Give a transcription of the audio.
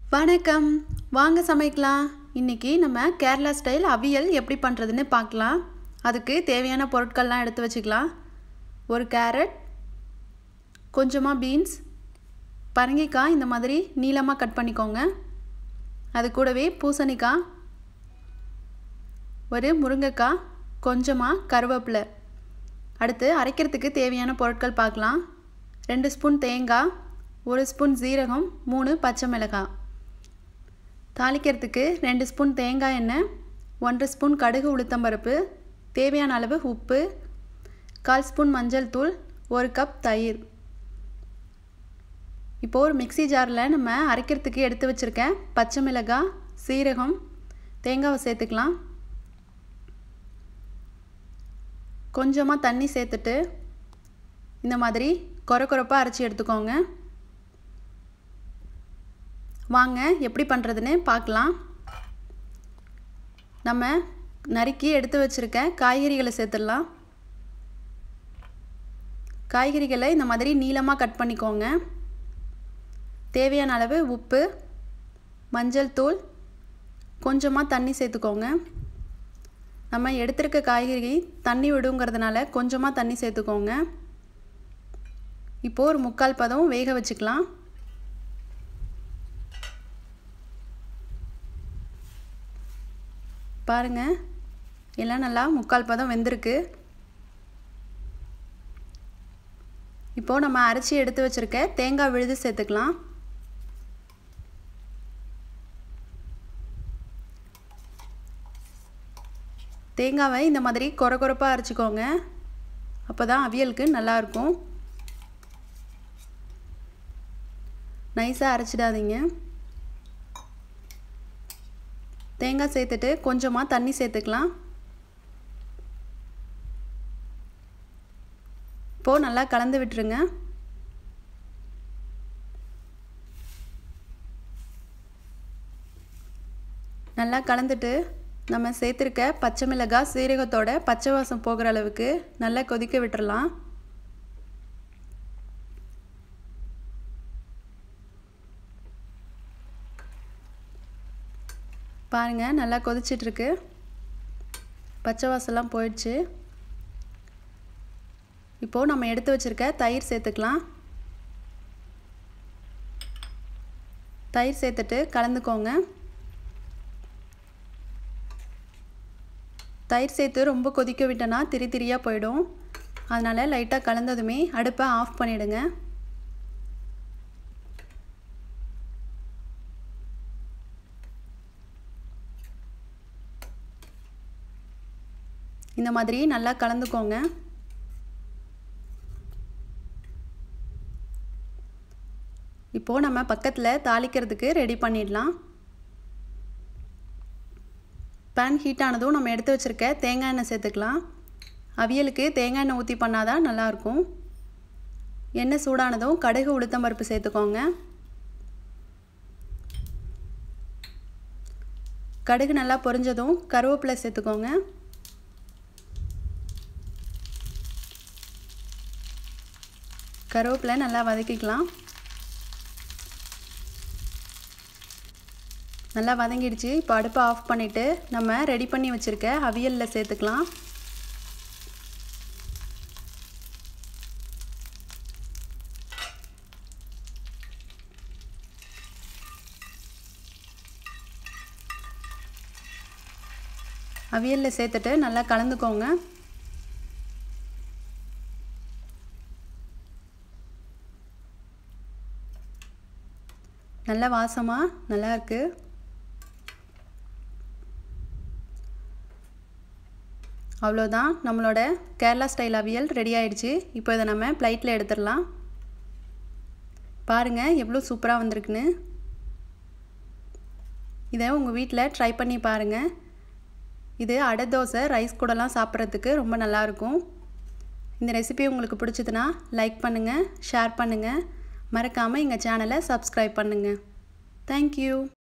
வணக்கம் வாங்க சமைக்கலாம் இன்றைக்கி நம்ம கேரளா ஸ்டைல் அவியல் எப்படி பண்ணுறதுன்னு பார்க்கலாம் அதுக்கு தேவையான பொருட்கள்லாம் எடுத்து வச்சுக்கலாம் ஒரு கேரட் கொஞ்சமாக பீன்ஸ் பரங்கிக்காய் இந்த மாதிரி நீளமாக கட் பண்ணிக்கோங்க அது கூடவே பூசணிக்காய் ஒரு முருங்கைக்காய் கொஞ்சமாக கருவேப்பிலை அடுத்து அரைக்கிறதுக்கு தேவையான பொருட்கள் பார்க்கலாம் ரெண்டு ஸ்பூன் தேங்காய் ஒரு ஸ்பூன் சீரகம் மூணு பச்சை மிளகாய் தாளிக்கிறதுக்கு ரெண்டு ஸ்பூன் தேங்காய் எண்ணெய் ஒன்றரை ஸ்பூன் கடுகு உளுத்தம்பருப்பு தேவையான அளவு உப்பு கால் ஸ்பூன் மஞ்சள் தூள் ஒரு கப் தயிர் இப்போது ஒரு மிக்சி ஜாரில் நம்ம அரைக்கிறதுக்கு எடுத்து வச்சுருக்கேன் பச்சை மிளகாய் சீரகம் தேங்காவை சேர்த்துக்கலாம் கொஞ்சமாக தண்ணி சேர்த்துட்டு இந்த மாதிரி கொர கொரப்பாக அரைச்சி எடுத்துக்கோங்க வாங்க எப்படி பண்ணுறதுன்னு பார்க்கலாம் நம்ம நறுக்கி எடுத்து வச்சுருக்க காய்கறிகளை சேர்த்துடலாம் காய்கறிகளை இந்த மாதிரி நீளமாக கட் பண்ணிக்கோங்க தேவையான அளவு உப்பு மஞ்சள் தூள் கொஞ்சமாக தண்ணி சேர்த்துக்கோங்க நம்ம எடுத்திருக்க காய்கறி தண்ணி விடுங்கிறதுனால கொஞ்சமாக தண்ணி சேர்த்துக்கோங்க இப்போது ஒரு முக்கால் பதம் வேக வச்சுக்கலாம் பாருங்கள் எல்லாம் நல்லா முக்கால் பதம் வெந்திருக்கு இப்போது நம்ம அரைச்சி எடுத்து வச்சுருக்க தேங்காய் விழுது சேர்த்துக்கலாம் தேங்காவை இந்த மாதிரி கொர கொரப்பாக அரைச்சிக்கோங்க அப்போ தான் அவியலுக்கு நல்லாயிருக்கும் நைஸாக அரைச்சிடாதீங்க தேங்காய் சேர்த்துட்டு கொஞ்சமாக தண்ணி சேர்த்துக்கலாம் இப்போது நல்லா கலந்து விட்டுருங்க நல்லா கலந்துட்டு நம்ம சேர்த்துருக்க பச்சை மிளகாய் சீரகத்தோட பச்சை வாசம் போகிற அளவுக்கு நல்லா கொதிக்க விட்டுறலாம் பாருங்கள் நல்லா கொதிச்சிட்ருக்கு பச்சை வாசம்லாம் போயிடுச்சு இப்போது நம்ம எடுத்து வச்சுருக்க தயிர் சேர்த்துக்கலாம் தயிர் சேர்த்துட்டு கலந்துக்கோங்க தயிர் சேர்த்து ரொம்ப கொதிக்க விட்டனா திரி திரியாக போயிடும் அதனால் லைட்டாக கலந்ததுமே அடுப்பை ஆஃப் பண்ணிவிடுங்க இந்த மாதிரி நல்லா கலந்துக்கோங்க இப்போது நம்ம பக்கத்தில் தாளிக்கிறதுக்கு ரெடி பண்ணிடலாம் பேன் ஹீட் ஆனதும் நம்ம எடுத்து வச்சுருக்க தேங்காய் எண்ணெய் சேர்த்துக்கலாம் அவியலுக்கு தேங்காய் எண்ணெய் ஊற்றி பண்ணால் தான் நல்லாயிருக்கும் எண்ணெய் சூடானதும் கடுகு உளுத்தம்பருப்பு சேர்த்துக்கோங்க கடுகு நல்லா பொரிஞ்சதும் கருவேப்பிலை சேர்த்துக்கோங்க கருவேப்பிலை நல்லா வதக்கிக்கலாம் நல்லா வதங்கிடுச்சு இப்போ அடுப்பை ஆஃப் பண்ணிவிட்டு நம்ம ரெடி பண்ணி வச்சுருக்க அவியலில் சேர்த்துக்கலாம் அவியலில் சேர்த்துட்டு நல்லா கலந்துக்கோங்க நல்ல வாசமாக நல்லா இருக்குது அவ்வளோதான் நம்மளோட கேரளா ஸ்டைல் அவியல் ரெடி ஆயிடுச்சு இப்போ இதை நம்ம பிளைட்டில் எடுத்துடலாம் பாருங்கள் எவ்வளோ சூப்பராக வந்திருக்குன்னு இதை உங்கள் வீட்டில் ட்ரை பண்ணி பாருங்கள் இது அடை தோசை ரைஸ் கூடலாம் சாப்பிட்றதுக்கு ரொம்ப நல்லாயிருக்கும் இந்த ரெசிபி உங்களுக்கு பிடிச்சதுன்னா லைக் பண்ணுங்கள் ஷேர் பண்ணுங்கள் மறக்காமல் எங்கள் சேனலை சப்ஸ்கிரைப் பண்ணுங்கள் தேங்க்யூ